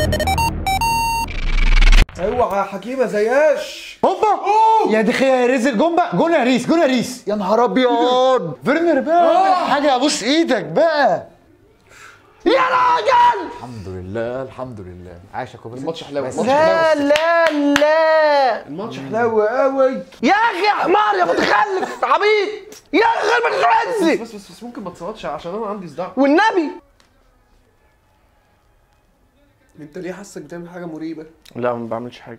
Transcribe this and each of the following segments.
اوعى يا حكيمه زياش هوبا يا دي خيا رزق جون بقى جون يا ريس جون يا ريس يا نهار ابيض فيرنر بقى حاجه ابوس ايدك بقى يا راجل الحمد لله الحمد لله عايش يا كوبري الماتش حلاوه بس. الماتش لا حلاوه لا لا الماتش حلاوه قوي يا اخي يا حمار يا متخلف عبيط يا اخي ما تخلصني بس بس بس ممكن ما تصوتش عشان انا عندي صداع والنبي انت ليه حاسك بتعمل حاجه مريبه لا ما بعملش حاجه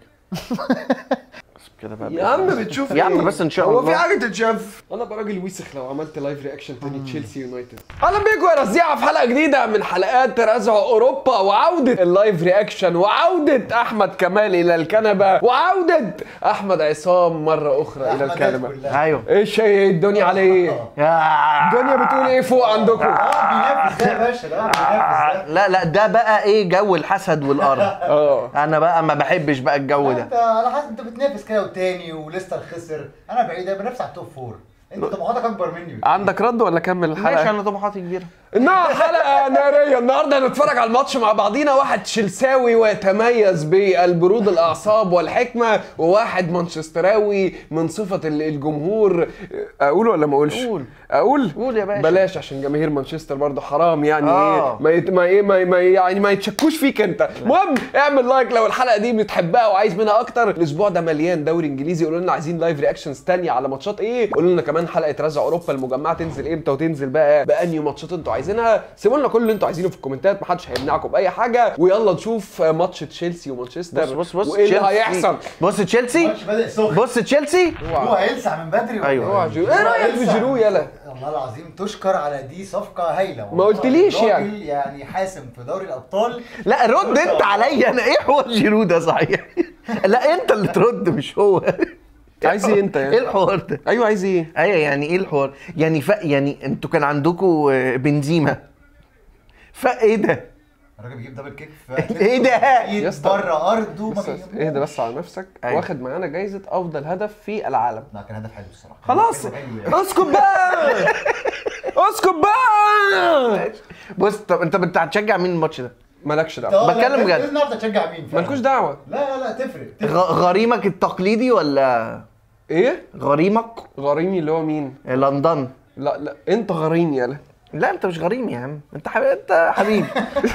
بس كده بقى يا عم بتشوف يا عم إيه؟ بس إن شاء هو الله. في حاجه تتشاف انا بقى راجل وسخ لو عملت لايف رياكشن تاني تشيلسي يونايتد اهلا بيكم يا رزيعه في حلقه جديده من حلقات رزع اوروبا وعوده اللايف رياكشن وعوده احمد كمال الى الكنبه وعوده احمد عصام مره اخرى الى الكنبه ايوه ايش هي الدنيا على ايه يا الدنيا بتقول ايه فوق عندكم بينافس ده يا باشا ده بينافس ده لا لا ده بقى ايه جو الحسد والقرف اه انا بقى ما بحبش بقى الجو ده انت على حسب انت بتنافس كده والتاني وليستر خسر انا بعيد انا بنافس على التوب فور انت طموحاتك اكبر مني عندك رد ولا كمل ماشي الحلقه انا طموحاتي كبيره انها حلقه ناريه النهارده هنتفرج على الماتش مع بعضينا واحد تشيلساوي ويتميز بالبرود الاعصاب والحكمه وواحد مانشستراوي من صفه ال- الجمهور اقول ولا ما اقولش قول. اقول قول يا باشا. بلاش عشان جماهير مانشستر برضه حرام يعني آه. ايه ما يت... ما ايه ما, ما يعني ما يتشكوش فيك انت المهم اعمل لايك لو الحلقه دي بتحبها وعايز منها اكتر الاسبوع ده مليان دوري انجليزي قولوا لنا عايزين لايف رياكشنز تانية على ماتشات ايه قولوا لنا كمان حلقه رزع اوروبا المجمعه تنزل امتى وتنزل بقى بانهي ماتشات انتوا عايزينها سيبوا لنا كل اللي انتوا عايزينه في الكومنتات محدش هيمنعكم باي حاجه ويلا نشوف ماتش تشيلسي ومانشستر بص بص بص وايه اللي تشيلسي. هيحصل بص تشيلسي الماتش بادئ سخن بص تشيلسي هو هيلسع من بدري ولا أيوة. إيه؟ اوعى جيرو. ايه رايك في جيرو يلا والله العظيم تشكر على دي صفقة هايلة ما قلتليش والله يعني. الراجل يعني حاسم في دوري الأبطال لا رد انت عليا انا ايه حوار جيرو ده صحيح لا انت اللي ترد مش هو عايز ايه انت يعني؟ ايه الحوار ده ايوه عايز ايه ايوه يعني ايه الحوار يعني ف... يعني انتوا كان عندكم بنزيما فايه ده الراجل بيجيب دبل كيك في إيه ده؟ أتلتيكو يا اسطى. بره أرضه ما بس بيجيبوش. اهدى بس على نفسك أيوة. واخد معانا جايزه افضل هدف في العالم لا كان هدف حلو الصراحة خلاص حلو يعني. اسكت بقى اسكت بقى بص طب انت انت هتشجع مين الماتش ده مالكش طب دعوه لا، بتكلم لازم- بجد. لازم نعرف تشجع مين فعلا. مالكوش دعوه لا لا لا تفرق غ... تفرق غريمك التقليدي ولا ايه غريمك غريمي اللي هو مين لندن لا لا انت غريمي يالا لا انت مش غريم يا عم انت حبيب انت حبيبي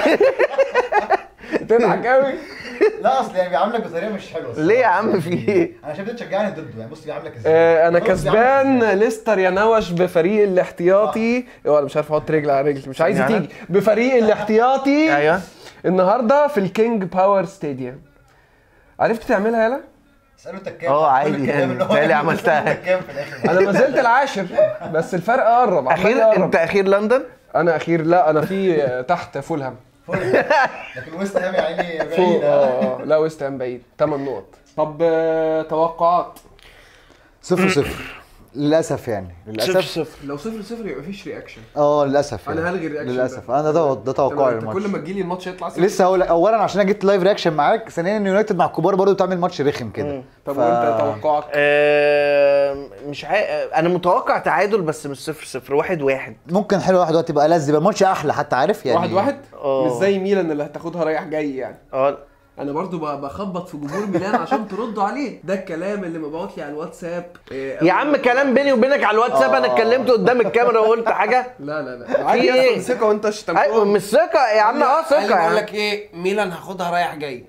بتضحك قوي لا اصل يعني بيعاملك بطريقه مش حلوه الصراحة. ليه يا عم في ايه انا شايف ده تشجعني ضده يعني بص بيعاملك ازاي آه انا بص بيعاملك كسبان إزاي. ليستر يا نوش بفريق الاحتياطي ولا مش عارف احط رجل على رجل مش عايز يعني؟ تيجي بفريق الاحتياطي ايوه النهارده في الكينج باور ستاديوم عرفت تعملها يالا اساله انت كام اه، كل عادي الكلام يعني. اللي هو بيتهيألي قاله، عملتها. اسأله انت كام في الاخر انا ما زلت العاشر بس الفرق قرب عمال اخير يقرب. انت اخير لندن انا اخير لا انا في تحت فولهام لكن ويست هام يا عيني فوق بعيد اه آه، لا ويست هام بعيد 8 نقط طب آه، توقعات صفر صفر للاسف يعني للاسف صفر لو صفر صفر يبقى مفيش رياكشن اه للاسف أنا يعني. هلغي الرياكشن للاسف ده. انا ده ده توقعي انت كل للماتش ما تجيلي الماتش يطلع صفر لسه هقول لك اولا عشان انا جبت لايف رياكشن معاك ثانيا ان يونايتد مع الكبار برضه بتعمل ماتش رخم كده طب ف- وانت توقعك آه مش عا... انا متوقع تعادل بس مش صفر صفر واحد واحد ممكن حلو واحد وقت يبقى لذ يبقى الماتش احلى حتى عارف يعني واحد واحد اه. مش زي ميلان اللي هتاخدها رايح جاي يعني اه انا برضو ب- بخبط في جمهور ميلان عشان تردوا عليه ده الكلام اللي مبعوت لي على الواتساب إيه، يا عم كلام بيني وبينك على الواتساب انا اتكلمت قدام الكاميرا وقلت حاجه لا لا لا عادي ايه؟ اصلا ثقه وانت ايوه شتمتهم مش ثقه يا عم اه ثقه بقول يعني لك ايه ميلان هاخدها رايح جاي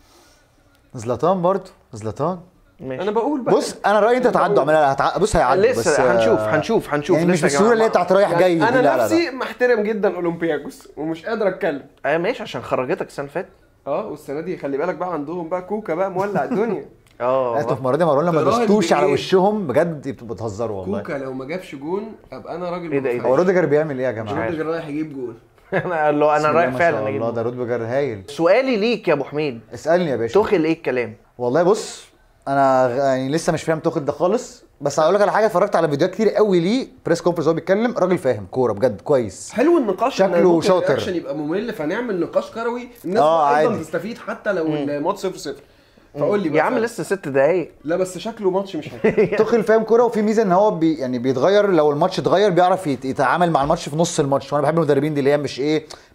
زلاتان برضه زلاتان ماشي. انا بقول بقى بص انا رايي انت تعدوا عمال هتع... بص هيعدوا بس لسه هنشوف آه، هنشوف هنشوف يعني مش لسه يا بالسهوله اللي هي جماعة. بتاعت رايح يعني جاي دي لا انا لا لا نفسي محترم جدا اولمبياكوس ومش قادر اتكلم ايوه ماشي عشان خرجتك السنه اللي فاتت اه والسنه دي خلي بالك بقى عندهم بقى كوكا بقى مولع الدنيا اه انتوا في المره دي مروان لما تراهن دوستوش على بإيه؟ وشهم بجد انتوا بتهزروا والله كوكا لو ما جابش جون ابقى انا راجل إيه ده، إيه ده؟ هو روديجر بيعمل ايه يا جماعه؟ روديجر رايح يجيب جول انا قال له انا بسم الله رايح ما فعلا شاء اجيب الله ده روديجر هايل سؤالي ليك يا ابو حميد اسالني يا باشا توخل ايه الكلام والله بص انا غ- يعني لسه مش فاهم توخل ده خالص بس هقول لك على حاجه اتفرجت على فيديوهات كتير قوي ليه بريس كونفرنس هو بيتكلم راجل فاهم كوره بجد كويس حلو النقاش شكله إن ممكن شاطر. الرياكشن يبقى ممل فنعمل نقاش كروي الناس آه، بقى ايضا عادي. تستفيد حتى لو الماتش 0 0 فقول لي بقى يا عم فعلا. لسه ست دقايق لا بس شكله ماتش مش حلو توخل فاهم كوره وفي ميزه ان هو بي يعني بيتغير لو الماتش اتغير بيعرف يت- يتعامل مع الماتش في نص الماتش وانا بحب المدربين دي اللي هي مش ايه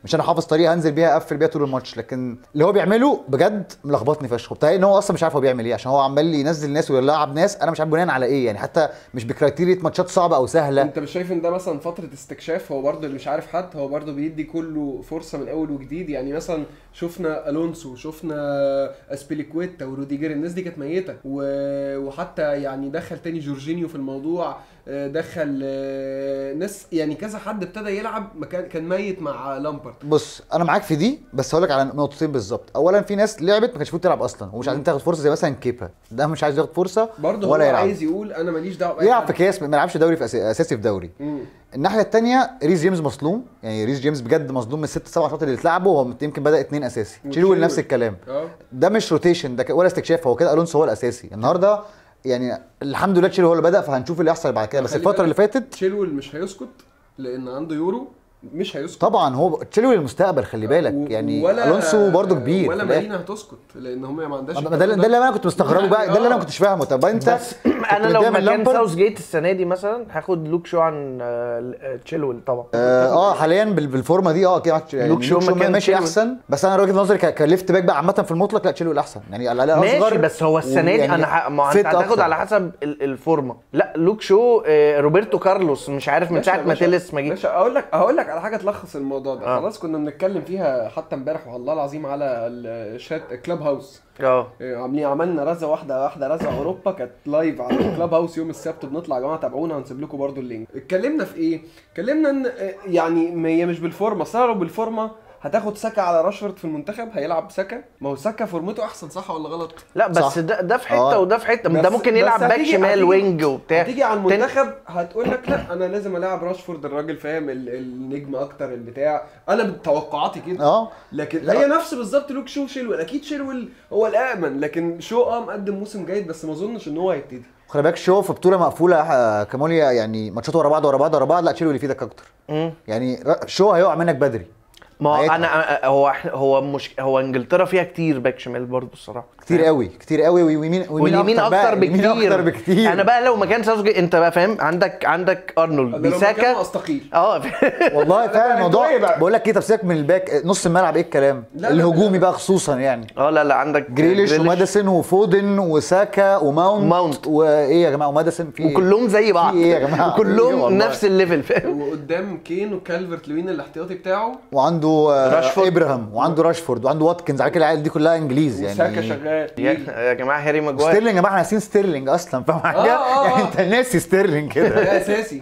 مش انا حافظ طريقه هنزل بيها اقفل بيها طول الماتش لكن اللي هو بيعمله بجد ملخبطني فشخ وبتهيألي ان هو اصلا مش عارف هو بيعمل ايه عشان هو عمال ينزل ناس ويلعب ناس انا مش عارف بناء على ايه يعني حتى مش بكرايتيريا ماتشات صعبه او سهله انت مش شايف ان ده مثلا فتره استكشاف هو برضه اللي مش عارف حد هو برضه بيدي كله فرصه من اول وجديد يعني مثلا شفنا الونسو شفنا اسبيليكويتا وروديجر الناس دي كانت ميته و... وحتى يعني دخل تاني جورجينيو في الموضوع آه، دخل آه، ناس يعني كذا حد ابتدى يلعب مكان كان ميت مع لامبرد بص انا معاك في دي بس هقول لك على نقطتين بالظبط اولا في ناس لعبت ما كانش المفروض تلعب اصلا ومش عايزين تاخد فرصه زي مثلا كيبا ده مش عايز ياخد فرصه برضه هو ولا يلعب عايز يقول انا ماليش دعوه بأي يلعب حد. في كاس ما يلعبش دوري في أسا- اساسي في دوري مم. الناحيه الثانيه ريس جيمس مظلوم يعني ريس جيمس بجد مظلوم من الست سبع ماتشات اللي اتلعبوا هو يمكن بدا اثنين اساسي تشيلويل وتشيلويل. نفس الكلام اه ده مش روتيشن ده ك- ولا استكشاف هو كده الونسو هو الاساسي النهارده يعني الحمد لله تشيلويل هو اللي بدا فهنشوف اللي يحصل بعد كده بس خلي الفتره اللي بالك، فاتت تشيلويل مش هيسكت لان عنده يورو مش هيسكت طبعا هو تشيلويل المستقبل خلي بالك و- يعني ولا- الونسو برضه كبير ولا في الآخر. مارينا هتسكت لان هم ما عندهاش ما ده ده اللي انا كنت مستغربه بقى ده اللي انا ما كنتش فاهمه طب انت بس كنت انا لو متضايق من مكان لامبرد؟ ساوث جيت السنه دي مثلا هاخد لوك شو عن آه، آه، تشيلويل طبعا اه آه، حاليا بال- بالفورمه دي اه كده يعني لوك شو مكان ماشي تشيلويل. احسن بس انا وجهه نظري ك- كليفت باك بقى عامه في المطلق لا تشيلويل احسن يعني على الاقل ماشي اصغر بس هو السنه دي ويعني انا ح... ما هو fit انت هتاخد أكتر. على حسب ال- الفورمه لا لوك شو آه، روبرتو كارلوس مش عارف من باشا- ساعه ما باشا- تيلس ما جه باشا اقول لك هقول لك على حاجه تلخص الموضوع ده آه. خلاص كنا بنتكلم فيها حتى امبارح والله العظيم على الشات كلاب هاوس اه إيه، عاملين عملنا رزه واحده واحده رزه اوروبا كانت لايف على الكلاب هاوس يوم السبت بنطلع يا جماعه تابعونا هنسيب لكم برضو اللينك اتكلمنا في ايه اتكلمنا ان آه، يعني ما هي مش بالفورمه اصل أنا لو بالفورمه هتاخد سكه على راشفورد في المنتخب هيلعب سكه ما هو سكه فورمته احسن صح ولا غلط لا بس صح. ده ده في حته آه. وده في حته بس- ده ممكن بس يلعب باك هتيجي- شمال هتيجي- وينج وبتاع هتيجي على تاني- المنتخب هتقول لك لا انا لازم العب راشفورد الراجل فاهم ال- النجم اكتر البتاع انا بتوقعاتي كده اه لكن لا. هي نفس بالظبط لوك شو شيلويل اكيد شيلويل هو الامن لكن شو اه مقدم موسم جيد بس ما اظنش ان هو هيبتدي خلي بالك شو في بطوله مقفوله آه، كموليا يعني ماتشات ورا بعض ورا بعض ورا بعض لا تشيلويل يفيدك اكتر مم. يعني ر- شو هيقع منك بدري ما هو هيتعب. انا هو إحنا- هو مش هو انجلترا فيها كتير باك شمال برضه الصراحه كتير قوي كتير قوي ويمين واليمين اكتر بقى، بكتير اليمين اكتر بكتير انا بقى لو مكان ساوث جيت انت بقى فاهم عندك عندك ارنولد انا لو بيساكا مكانه استقيل اه والله فعلا الموضوع إيه بقى؟ بقول لك ايه طب سيبك من الباك نص الملعب ايه الكلام لا، لا، الهجومي لا. بقى خصوصا يعني اه لا لا عندك جريليش وماديسون وفودن وساكا وماونت ماونت. وايه يا جماعه وماديسون في إيه؟ وكلهم زي بعض في ايه يا جماعه في إيه وكلهم والله؟ نفس الليفل فاهم وقدام كين وكالفرت لوين الاحتياطي بتاعه وعنده آه، راشفورد. ابراهام وعنده راشفورد وعنده واتكنز على كده العيال دي كلها انجليز يعني وساكا شغال يا يا جماعه هاري ماجواير ستيرلينج يا جماعه احنا ناسيين ستيرلينج اصلا فاهم حاجه؟ آه، آه، يعني آه. انت ناسي ستيرلينج كده ده اساسي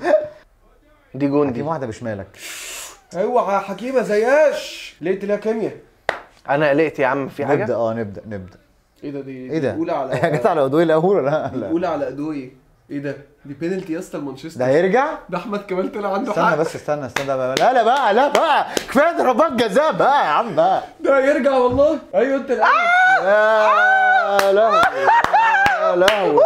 دي جون دي دي واحده بشمالك اوعى حكيمه زياش لقيت لها كيمياء انا قلقت يا عم في حاجه نبدا اه نبدا نبدا ايه ده دي ايه ده؟ الاولى على جت على ادويه الاول ولا لا؟ لا الاولى على ادويه ايه ده دي بينالتي يا اسطى ده لمانشستر هيرجع؟ ده احمد كمال طلع عنده استنى حق بس استنى استنى بقى لا لا بقى لا بقى كفايه ضربات جزاء بقى يا عم بقى ده يرجع والله ايوه انت الأول. يا لهوي يا لهوي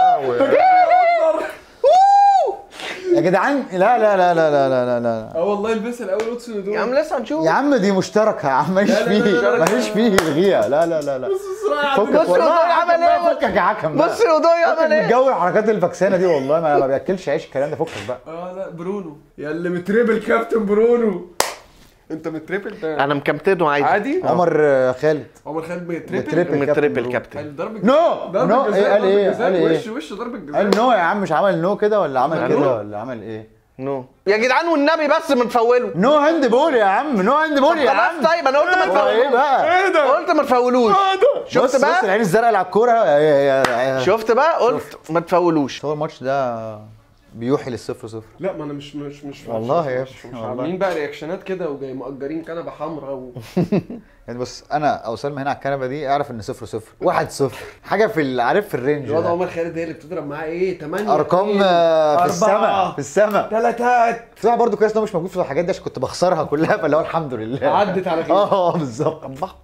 يا جدعان لا لا لا لا لا لا لا لا اه والله البسها الاول اوتسون يا عم لسه هنشوف يا عم دي مشتركه يا عم ماليش لا، لا، لا، فيه لا، لا. ماليش فيه الغيها لا لا لا لا فكك بص والله الوضوء يا حكم عمل بقى، ايه؟ فكك يا حكم بقى. بص الوضوء فكك عمل من ايه جو الحركات الفكسانه دي والله ما ما بياكلش عيش الكلام ده فكك بقى اه لا برونو يا اللي متربل كابتن برونو انت متربل ده انا مكمتده عادي عادي عمر آه، خالد عمر خالد متربل متربل. متربل برونو. كابتن حلو ضرب نو ضرب نو الجزاء، ايه قال ضرب ايه الجزاء، قال ايه وش وش ضرب الجزاء قال نو يا عم مش عمل نو كده ولا عمل عمل كده نو. ولا عمل ايه نو يا جدعان والنبي بس متفوله نو هاند بول يا عم نو هاند بول يا عم خلاص طيب انا قلت ما هو ايه تفولوش بقى قلت ما تفولوش بص شفت بص بقى العين الزرقاء اللي على الكوره يا- يا- يا- شفت بقى قلت ما تفولوش هو الماتش ده بيوحي للصفر صفر لا ما انا مش مش مش والله مش يا مش, ابني، مش والله. عاملين بقى رياكشنات كده وجاي مأجرين كنبه حمراء و... يعني بص انا او سلمى هنا على الكنبه دي اعرف ان صفر صفر واحد صفر حاجه في ال- عارف في الرينج الواد ده. عمر خالد هي اللي بتضرب معاه ايه 8 ارقام آه، في السماء في السماء ثلاثات بصراحه برضو كويس ان هو مش موجود في الحاجات دي عشان كنت بخسرها كلها فاللي هو الحمد لله عدت على خير. اه بالظبط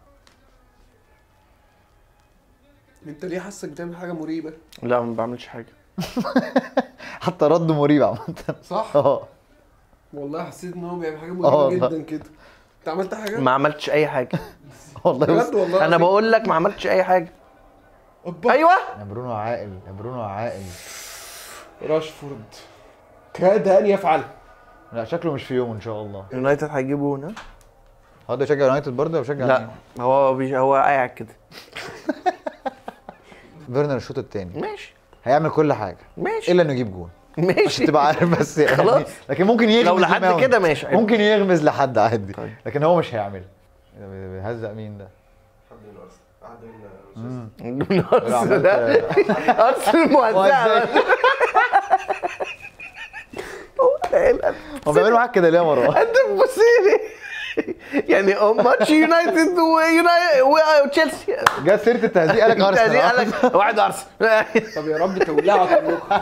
انت ليه حاسك بتعمل حاجه مريبه لا ما بعملش حاجه حتى رد مريب عامه صح اه والله حسيت ان هو بيعمل حاجه آه مريبه والله. جدا كده انت عملت حاجه ما عملتش اي حاجه والله بص بجد والله انا العظيم. بقول لك ما عملتش اي حاجه أوبا. ايوه يا برونو عاقل يا برونو عاقل راشفورد كاد ان يفعل لا شكله مش في يوم ان شاء الله يونايتد هيجيبوا هنا هو ده بيشجع يونايتد برضه ولا بيشجع لا هو بيش... هو قاعد كده مين؟ فيرنر الشوط الثاني ماشي هيعمل كل حاجه ماشي الا انه يجيب جون ماشي عشان تبقى عارف بس يعني خلاص. لكن ممكن يغمز لو لحد لماونت. كده ماشي. ممكن يغمز لحد عادي طيب. لكن هو مش هيعمل إيه ده بيهزق مين ده؟ من ارسنال ده ارسنال موزعه هو بيعملوا معاك كده ليه يا مروان؟ انت بتبصيلي يعني ماتش يونايتد ويونايتد وتشيلسي جت سيره التهزيق قال لك دي قال ارسنال لك واحد ارسنال طب يا رب تولعوا كلكم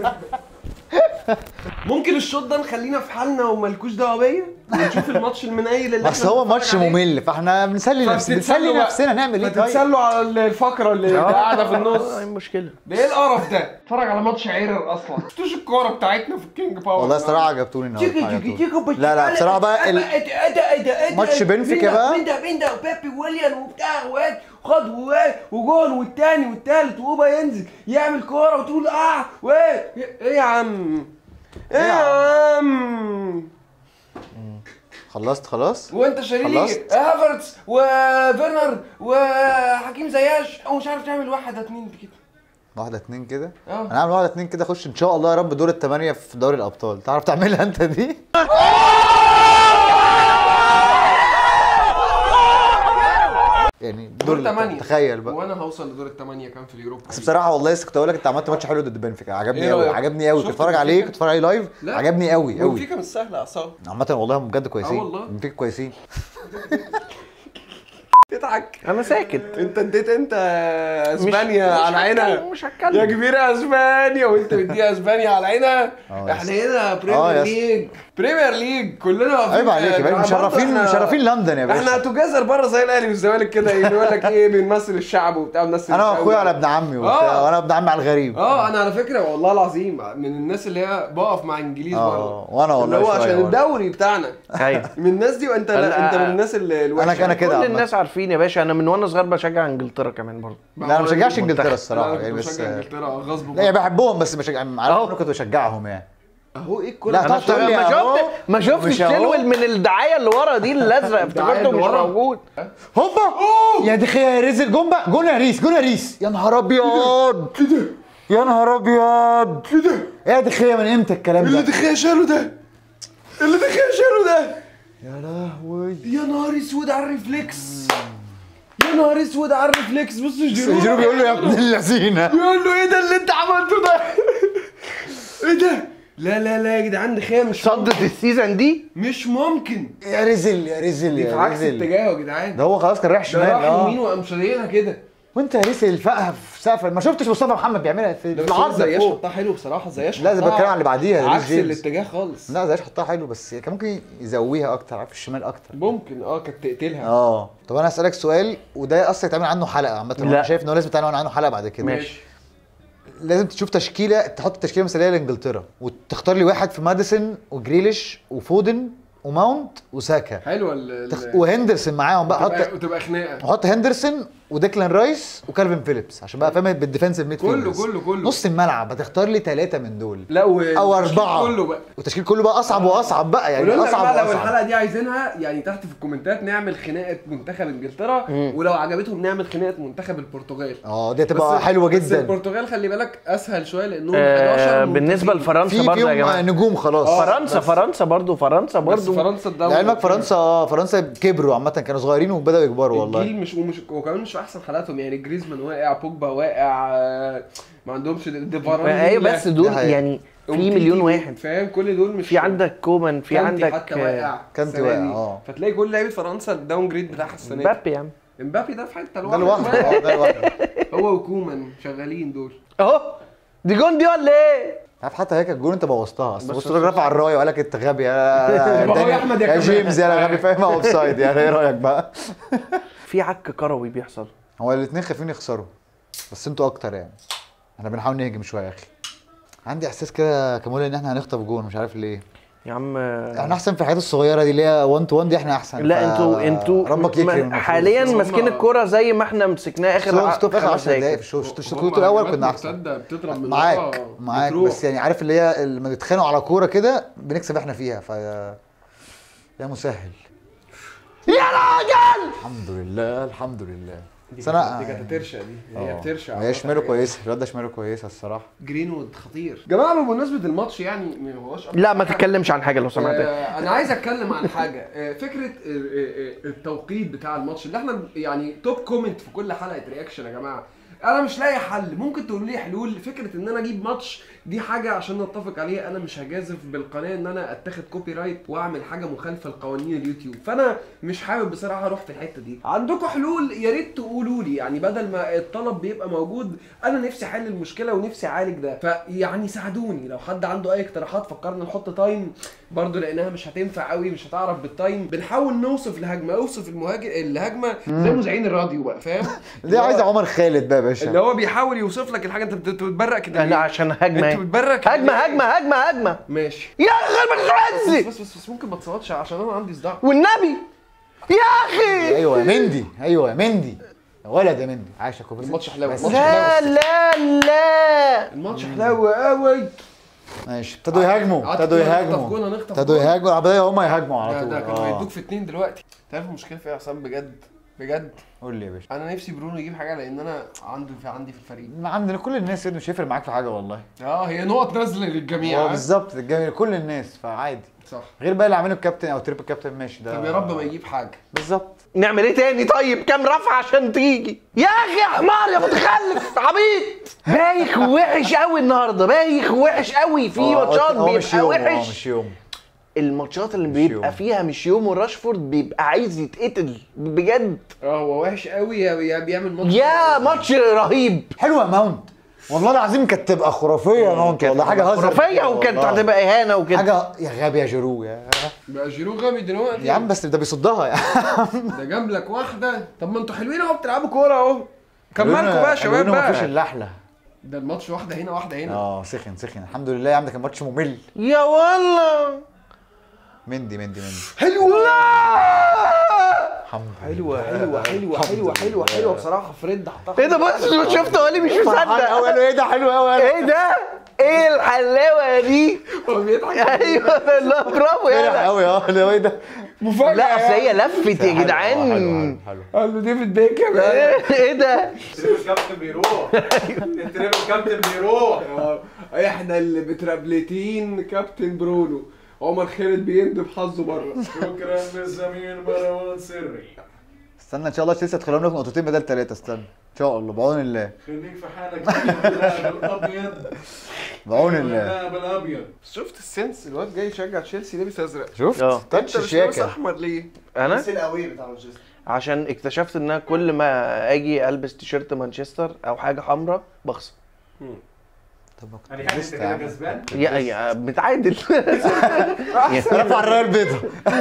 ممكن الشوط ده نخلينا في حالنا ومالكوش دعوه بيا ونشوف الماتش المنيل اللي بس احنا هو بنتفرج ماتش عليه. ممل فاحنا بنسلي نفسنا فبتتسلوا بنسلي بقى. نفسنا نعمل ايه طيب؟ فتتسلوا على الفقره اللي قاعده في النص ايه المشكله ده ايه القرف ده؟ اتفرج على ماتش عرر اصلا شفتوش الكوره بتاعتنا في الكينج باور والله الصراحه عجبتوني النهارده تيكو تيكو عجبتوني. تيكو بس- لا لا بصراحه بقى ال... ايه ده ايه ده ايه ده ايه ده ماتش بنفيكا مين ده؟ بقى؟ مين ده مين ده وبيبي ويليان وبتاع واد خد واد وجول والتاني والتالت واوبا ينزل يعمل كوره وتقول اه وايه ايه يا عم ايه يا عم خلصت خلاص؟ وانت شاري لي خلصت؟ هافرتس وفيرنر وحكيم زياش ومش عارف تعمل واحد اتنين كده واحدة اتنين كده اه. انا هعمل واحدة اتنين كده اخش ان شاء الله يا رب دور الثمانية في دوري الابطال تعرف تعملها انت دي؟ يعني دور دور ثمانية تخيل بقى وانا هوصل لدور الثمانية كام في اليوروبا بس بصراحة والله لسه كنت اقول لك انت عملت ماتش حلو ضد بنفيكا عجبني ايه قوي رأيك؟ عجبني قوي شفت كنت بتفرج عليه بنفيكا؟ كنت بتفرج عليه لايف لا. عجبني قوي قوي بنفيكا مش سهلة عصام عامة والله هم بجد كويسين اه والله. بنفيكا كويسين تضحك انا ساكت انت اديت انت اسبانيا مش على عينها هتكلم- مش هتكلم. يا كبيرة اسبانيا وانت مديها اسبانيا على عينها اه احنا يس. هنا اه بريمير يس. ليج بريمير ليج كلنا واقفين عيب عليك يا باشا برضه مشرفين احنا- مشرفين لندن يا احنا باشا توجذر بره زي الاهلي والزمالك كده يقول لك ايه بنمثل الشعب وبتاع بنمثل انا الدولة. واخويا على ابن عمي وبتاع اه. وانا ابن عمي على الغريب اه انا على فكره والله العظيم من الناس اللي هي بقف مع انجليز اه، برضه وانا والله اللي هو شوية عشان برضه. الدوري بتاعنا ايوه من الناس دي وانت لا انت من الناس اللي الوحشه انا انا كده كل عامة. الناس عارفين يا باشا انا من وانا صغير بشجع انجلترا كمان برضه لا انا ما بشجعش انجلترا لا الصراحه انا يعني كنت بس بشجع انجلترا غصب لا يعني بحبهم بس بشجع عارف اهو. انا كنت بشجعهم يعني اهو ايه الكوره لا، بتاعت- انا طب تقول لي ما اهو، شفت ما شفتش مش اهو. تلول من الدعايه اللي ورا دي الازرق افتكرته اللي مش ورا؟ موجود هوبا يا دي خيا رزق جون بقى جون يا ريس جون يا ريس يا نهار ابيض كده يا نهار ابيض ايه ده؟ ايه يا دي خيا من امتى الكلام اللي ده دخيا شاله ده اللي دخيا شاله ده يا لهوي يا نهار اسود على الريفلكس يا نهار اسود على الريفلكس بص جيرو جيرو بيقول له يا ابن اللذينه يقول له ايه ده اللي انت عملته ده ايه ده لا لا لا يا جدعان دخيا مش صدت السيزون دي مش ممكن يا رزل يا رزل دي في يا عكس رزل اتجاهه يا جدعان ده هو خلاص كان رايح ده شمال راح يمين اه وقام شايلها كده وانت يا رزل فقها في سقف ما شفتش مصطفى محمد بيعملها في ده في بس العرض زياش فوق حطها حلو بصراحه زياش لا، ده حطها بتكلم على اللي بعديها، ريس عكس جيمس. الاتجاه خالص لا زياش حطها حلو بس كان ممكن يزويها اكتر عارف الشمال اكتر ممكن اه كانت تقتلها اه طب انا هسالك سؤال وده اصلا يتعمل عنه حلقه عامه لا. انا شايف ان هو لازم يتعمل عنه حلقه بعد كده ماشي. لازم تشوف تشكيله تحط تشكيله مثاليه لانجلترا وتختار لي واحد في ماديسون وجريليش وفودن وماونت وساكا حلوه ال تخ... ال- وهندرسون معاهم بقى وتبقى- حط وتبقى خناقه حط هندرسون وديكلان رايس وكالفين فيليبس عشان بقى فاهم بالديفensive ميد كله- فيلدرز. كله- كله. نص الملعب هتختار لي ثلاثه من دول لا و او التشكيل اربعه كله بقى والتشكيل كله بقى اصعب واصعب بقى يعني قولوا لنا اصعب بقى لو واصعب الحلقه دي عايزينها يعني تحت في الكومنتات نعمل خناقه منتخب انجلترا ولو عجبتهم نعمل خناقه منتخب البرتغال اه دي هتبقى بس- حلوه بس جدا البرتغال خلي بالك اسهل شويه لانهم آه 11 بالنسبه منتخبين. لفرنسا في برضه يا فيهم جماعه نجوم خلاص آه. فرنسا بس- فرنسا برضه فرنسا بس برضه فرنسا الدوري لعلمك فرنسا اه فرنسا كبروا عامه كانوا صغيرين وبداوا يكبروا والله الجيل مش ومش وكمان مش في احسن حالاتهم يعني جريزمان واقع بوجبا واقع آه، ما عندهمش ديفاران ايوه بس دول حقيقة. يعني في مليون واحد فاهم كل دول مش في عندك كومان في كانتي عندك حتى آه، واقع كانتي السنة واقع، دي. اه. فتلاقي كل لعيبه فرنسا الداون جريد بتاعها السنه دي مبابي يا عم امبابي ده في حته ده لوحده لوحده اه ده لوحده هو وكومان شغالين دول اهو دي جون دي ولا ايه؟ عارف حتى هيك الجون انت بوظتها اصل بس- بص الراجل رفع الرايه وقال لك انت غبي يا يا ما هو يا داني- أحمد يا يا كمان. جيمس يا غبي فاهم اوف سايد يعني ايه رايك بقى؟ في عك كروي بيحصل هو الاثنين خايفين يخسروا بس انتوا اكتر يعني احنا بنحاول نهجم شويه يا اخي عندي احساس كده كمول ان احنا هنخطف جون مش عارف ليه يا عم احنا احسن في الحاجات الصغيره دي اللي هي 1 تو 1 دي احنا احسن لا ف- انتوا انتوا ربك م- يكرم المفروض. حاليا هم- ماسكين الكوره زي ما احنا مسكناها اخر شوف شوف اخر خمس 10 دقايق دقايق في الشوط الشوط هم الاول هجمات كنا احسن مرتدة بتضرب من معاك ورا، معاك بتروح. بس يعني عارف اللي هي لما بيتخانقوا على كوره كده بنكسب احنا فيها ف يا مسهل يا راجل الحمد لله الحمد لله دي بس أنا- كانت- دي كانت هترشق دي هي آه. بترشق هي شماله كويسه الواد ده شماله كويسه الصراحه جرينوود خطير جماعه بمناسبه الماتش يعني ما هوش لا ما تتكلمش عن حاجه لو سمحت آه، انا عايز اتكلم عن حاجه آه، فكره آه، آه، آه، التوقيت بتاع الماتش اللي احنا يعني توب كومنت في كل حلقه رياكشن يا جماعه انا مش لاقي حل ممكن تقول لي حلول فكره ان انا اجيب ماتش دي حاجه عشان نتفق عليها انا مش هجازف بالقناه ان انا اتخذ كوبي رايت واعمل حاجه مخالفه لقوانين اليوتيوب فانا مش حابب بصراحه اروح في الحته دي عندكم حلول يا ريت تقولوا لي يعني بدل ما الطلب بيبقى موجود انا نفسي احل المشكله ونفسي اعالج ده فيعني ساعدوني لو حد عنده اي اقتراحات فكرنا نحط تايم برضو لانها مش هتنفع قوي مش هتعرف بالتايم بنحاول نوصف الهجمه اوصف المهاجم الهجمه زي مذيعين الراديو بقى فاهم دي عايزه عمر خالد بقى يا اللي باشا هو بيحاول يوصف لك الحاجه انت بت- بتبرق كده لا عشان هجمه انت بتبرق كده هجمه ليه؟ هجمه هجمه هجمه ماشي يا اخي ما بس تتعزي بس بس, بس ممكن ما تصوتش عشان انا عندي صداع والنبي يا اخي ايوه يا مندي ايوه يا مندي يا ولد يا مندي عايش يا كوبرسي الماتش حلو بس. الماتش لا حلو لا لا الماتش حلو قوي ماشي ابتدوا يهاجموا قعدت ابتدوا تقول هنخطف يهاجموا جول، هنخطف ابتدوا جول. يهاجموا العبادية هم يهاجموا على ده, طول ده كانوا آه. هيدوك في اتنين دلوقتي تعرف المشكله في ايه يا عصام بجد بجد قول لي يا باشا انا نفسي برونو يجيب حاجه لان انا عنده في عندي في الفريق ما عندنا كل الناس كده مش هيفرق معاك في حاجه والله اه هي نقط نازله للجميع هو ها؟ بالظبط الجميع كل الناس فعادي صح غير بقى اللي عامله الكابتن او تريبل كابتن ماشي ده طب يا رب ما يجيب حاجه بالظبط نعمل ايه تاني طيب كام رفعه عشان تيجي يا اخي يا حمار يا متخلف عبيط بايخ وحش قوي النهارده بايخ وحش قوي في آه، ماتشات هو مش بيبقى يوم اه وحش مش يوم الماتشات اللي مش بيبقى يوم. فيها مش يوم وراشفورد بيبقى عايز يتقتل بجد اه هو وحش قوي يا يا بيعمل ماتش يا ماتش رهيب حلوه يا ماونت والله العظيم كانت تبقى خرافيه يا ماونت والله حاجه هزر خرافيه وكانت والله. هتبقى اهانه وكده حاجه يا غبي يا جيرو يا بقى جيرو غبي دلوقتي يا عم بس ده بيصدها يا ده جاب لك واحده طب ما انتوا حلوين اهو بتلعبوا كوره اهو كملكوا بقى يا شباب ما فيش بقى الا احلى ده الماتش واحده هنا واحده هنا اه سخن سخن الحمد لله يا عم ده كان ماتش ممل يا والله مندي مندي مندي حلوه الحمد حلوه حلوه حلوه حلوه حلوه حلوه بصراحه فريد حطها ايه ده بص شفت قولي مش فرحان مصدق قوي قالوا ايه ده حلو قوي ايه ده ايه الحلاوه دي هو بيضحك ايوه لا برافو فرح يا قوي اه اللي هو ايه ده مفاجاه لا اصل هي يعني. لفت يا جدعان حلو قال له ديفيد بيكهام ايه إيه ده التريبل كابتن بيروح التريبل كابتن بيروح آه، احنا اللي بترابلتين كابتن برونو عمر خالد بيندب حظه بره شكرا للزميل مروان سري استنى ان شاء الله تشيلسي تخليهم لك نقطتين بدل ثلاثه استنى ان شاء الله بعون الله خليك في حالك اللاعب الابيض بعون الله اللاعب الابيض شفت السنس الواد جاي يشجع تشيلسي لابس ازرق شفت اه. انت تاتش مش لابس شياكه احمر ليه؟ انا نفس القوي بتاع مانشستر عشان اكتشفت ان انا كل ما اجي البس تيشيرت مانشستر او حاجه حمراء بخسر طب ما كنت يعني حاجه انت لسه يا كده عم. كسبان يا يا متعادل رفع الرايه البيضاء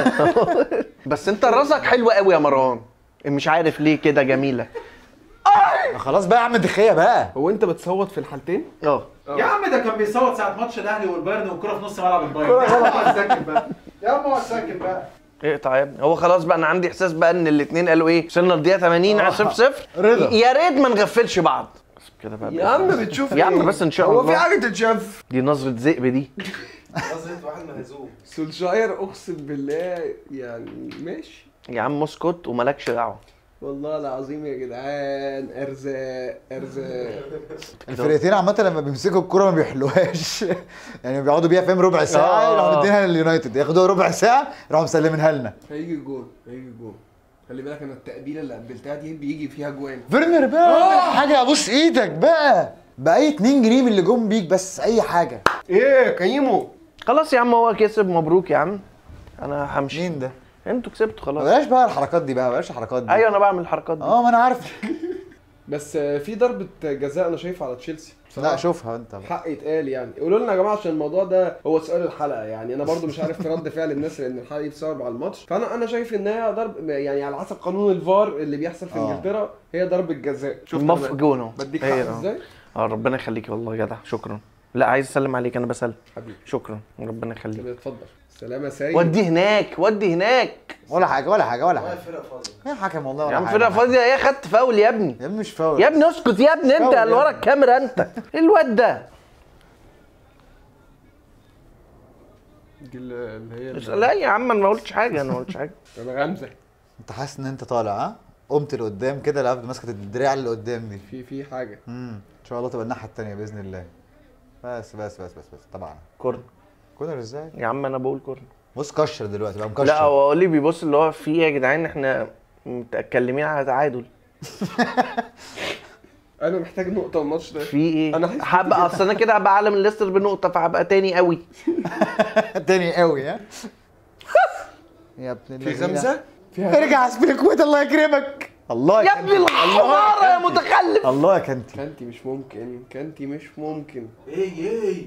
بس انت راسك حلو قوي يا مروان مش عارف ليه كده جميله خلاص بقى يا عم دخيه بقى هو انت بتصوت في الحالتين؟ اه يا عم ده كان بيصوت ساعه ماتش الاهلي والبايرن والكره في نص ملعب البايرن يا عم اقعد ساكت بقى يا عم اقعد ساكت بقى اقطع يا ابني هو خلاص بقى انا عندي احساس بقى ان الاثنين قالوا ايه وصلنا للدقيقه 80 على 0 0 رضا. يا ريت ما نغفلش بعض بس كده بقى يا عم بتشوف يا عم ايه؟ بس ان شاء هو في الله حاجه تتشاف دي نظره ذئب دي نظرة واحد مهزوم سولشاير اقسم بالله يعني ماشي يا عم اسكت ومالكش دعوه والله العظيم يا جدعان ارزاق ارزاق الفرقتين عامة لما بيمسكوا الكورة ما بيحلوهاش يعني بيقعدوا بيها فاهم ربع ساعة آه. يروحوا مدينها لليونايتد ياخدوها ربع ساعة يروحوا مسلمينها لنا هيجي الجون هيجي الجون خلي بالك انا التقبيله اللي قبلتها دي بيجي فيها جوان فيرنر بقى حاجة ابوس ايدك بقى بأي 2 جنيه من اللي جم بيك بس أي حاجة ايه كيمو خلاص يا عم هو كسب مبروك يا عم انا همشي مين ده؟ انتوا كسبتوا خلاص بلاش بقى الحركات دي بقى بلاش الحركات دي ايوه انا بعمل الحركات دي اه ما انا عارف بس آه، في ضربه جزاء انا شايفها على تشيلسي لا شوفها انت بقى حق يتقال يعني قولوا لنا يا جماعه عشان الموضوع ده هو سؤال الحلقه يعني انا برضو مش عارف رد فعل الناس لان الحلقه دي بتصور على الماتش فانا انا شايف ان هي ضرب يعني على حسب قانون الفار اللي بيحصل في آه. انجلترا هي ضربه جزاء شفت مف أنا جون اهو بديك هي حق اه. ازاي اه ربنا يخليك والله يا جدع شكرا لا عايز اسلم عليك انا بسلم حبيبي شكرا ربنا يخليك طب اتفضل سلامة سيد ودي هناك ودي هناك ولا حاجة ولا حاجة ولا والله حاجة الفرق فاضيه يا حكم والله يا ولا عم حاجة فرقه فاضيه ايه خدت فاول يا ابني يا ابني مش فاول يا ابني اسكت يا ابني انت فاول يا اللي ورا ابني. الكاميرا انت إيه الواد ده دي اللي هي لا يا عم انا ما قلتش حاجه انا ما قلتش حاجه انا غمزه انت حاسس ان انت طالع ها قمت لقدام كده لعبت مسكت الدراع اللي قدام دي في في حاجه امم ان شاء الله تبقى الناحيه التانيه باذن الله بس بس بس بس بس طبعا كورن كونر ازاي يا عم انا بقول كورن بص كشر دلوقتي بقى مكشر لا هو لي بيبص اللي هو في ايه يا جدعان احنا متكلمين على تعادل انا محتاج نقطه الماتش ده في ايه أنا حاسس هبقى اصل انا كده هبقى اعلى من ليستر بنقطه فهبقى تاني قوي تاني قوي ها يا ابن في اللذينة. خمسه فيها ارجع اسبلكويت الله يكرمك الله يا ابن الحمار يا متخلف الله يا كنتي كانتي مش ممكن كانتي مش ممكن ايه ايه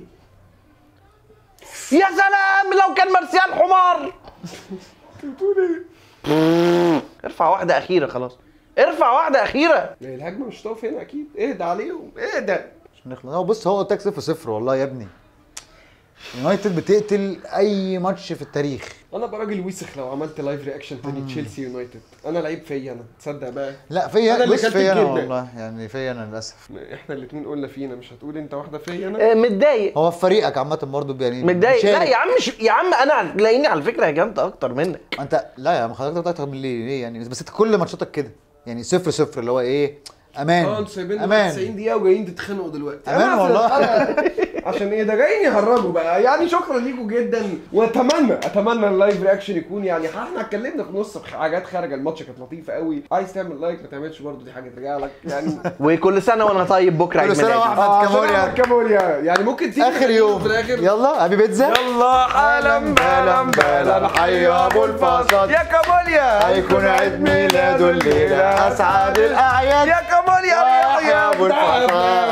يا سلام لو كان مرسيال حمار ارفع واحده اخيره خلاص ارفع واحده اخيره ما هي الهجمه مش هتقف هنا اكيد اهدى عليهم اهدى عشان نخلص هو بص هو قلت لك 0 0 والله يا ابني يونايتد بتقتل اي ماتش في التاريخ انا ابقى راجل وسخ لو عملت لايف رياكشن تاني تشيلسي يونايتد انا لعيب فيا انا تصدق بقى لا فيا أنا اللي بص كلت فيا انا الجبنة. والله يعني فيا انا للاسف احنا الاثنين قلنا فينا مش هتقول انت واحده فيا انا آه، متضايق هو في فريقك عامه برضه يعني متضايق لا بيشارك. يا عم مش يا عم انا تلاقيني على فكره هجمت اكتر منك انت لا يا عم حضرتك اكتر من ليه ليه يعني بس انت كل ماتشاتك كده يعني صفر صفر اللي هو ايه امان اه انتوا سايبين امان 90 دقيقه وجايين تتخانقوا دلوقتي أمان أنا والله. أصل- عشان ايه ده جايين يهرجوا بقى يعني شكرا ليكم جدا واتمنى اتمنى اللايف رياكشن يكون يعني احنا اتكلمنا في نص حاجات خارجه الماتش كانت لطيفه قوي عايز تعمل لايك ما تعملش برضه دي حاجه ترجع لك يعني وكل سنه وانا طيب بكره عيد كل سنة ميلادي واحد. اه عشان كابوريا. أحمد كابوريا يعني ممكن تيجي اخر يوم في الاخر يلا ابي بيتزا يلا حالا بالا بالا حي ابو الفساد يا كابوليا هيكون عيد ميلاده الليله اسعد الاعياد يا كابوليا يا أبو الفساد.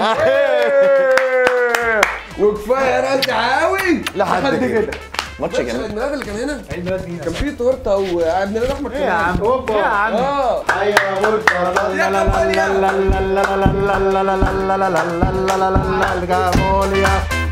وكفايه رجع قوي لحد كده. ماتش عيد جامد ميلاد اللي كان هنا عيد ميلاد مين كان في تورته وعيد ميلاد احمد يا عم كمان يا عم اه يا ابو الفساد يا كابوليا كابوليا